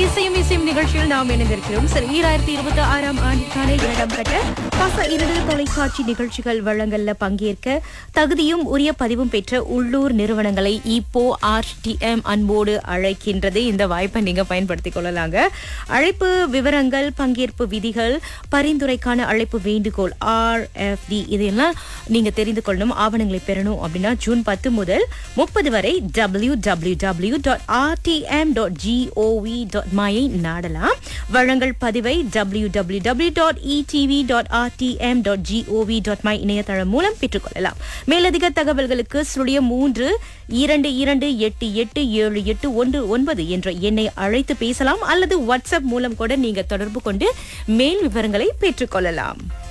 இசையும் இசையும் நிகழ்ச்சியில் நாம் இணைந்திருக்கிறோம் சரி ஈராயிரத்தி இருபத்தி ஆறாம் ஆண்டிற்கான இரண்டாம் கட்ட பச இரண்டு தொலைக்காட்சி நிகழ்ச்சிகள் வழங்கல்ல பங்கேற்க தகுதியும் உரிய பதிவும் பெற்ற உள்ளூர் நிறுவனங்களை இப்போ ஆர்டிஎம் அன்போடு அழைக்கின்றது இந்த வாய்ப்பை நீங்க பயன்படுத்திக் கொள்ளலாங்க அழைப்பு விவரங்கள் பங்கேற்பு விதிகள் பரிந்துரைக்கான அழைப்பு வேண்டுகோள் ஆர்எஃப்டி இதெல்லாம் நீங்க தெரிந்து கொள்ளணும் ஆவணங்களை பெறணும் அப்படின்னா ஜூன் பத்து முதல் முப்பது வரை W W W dot RTM dot GOV dot மையை நாடலாம் வழங்கல் பதிவை W W W dot ETV dot RTM dot GOV dot MY இணையதளம் மூலம் பெற்றுக்கொள்ளலாம் மேலதிக தகவல்களுக்கு சுழிய மூன்று இரண்டு இரண்டு எட்டு எட்டு ஏழு எட்டு ஒன்று ஒன்பது என்ற எண்ணை அழைத்து பேசலாம் அல்லது வாட்ஸ்அப் மூலம் கூட நீங்க தொடர்பு கொண்டு மேல் விவரங்களை பெற்றுக்கொள்ளலாம்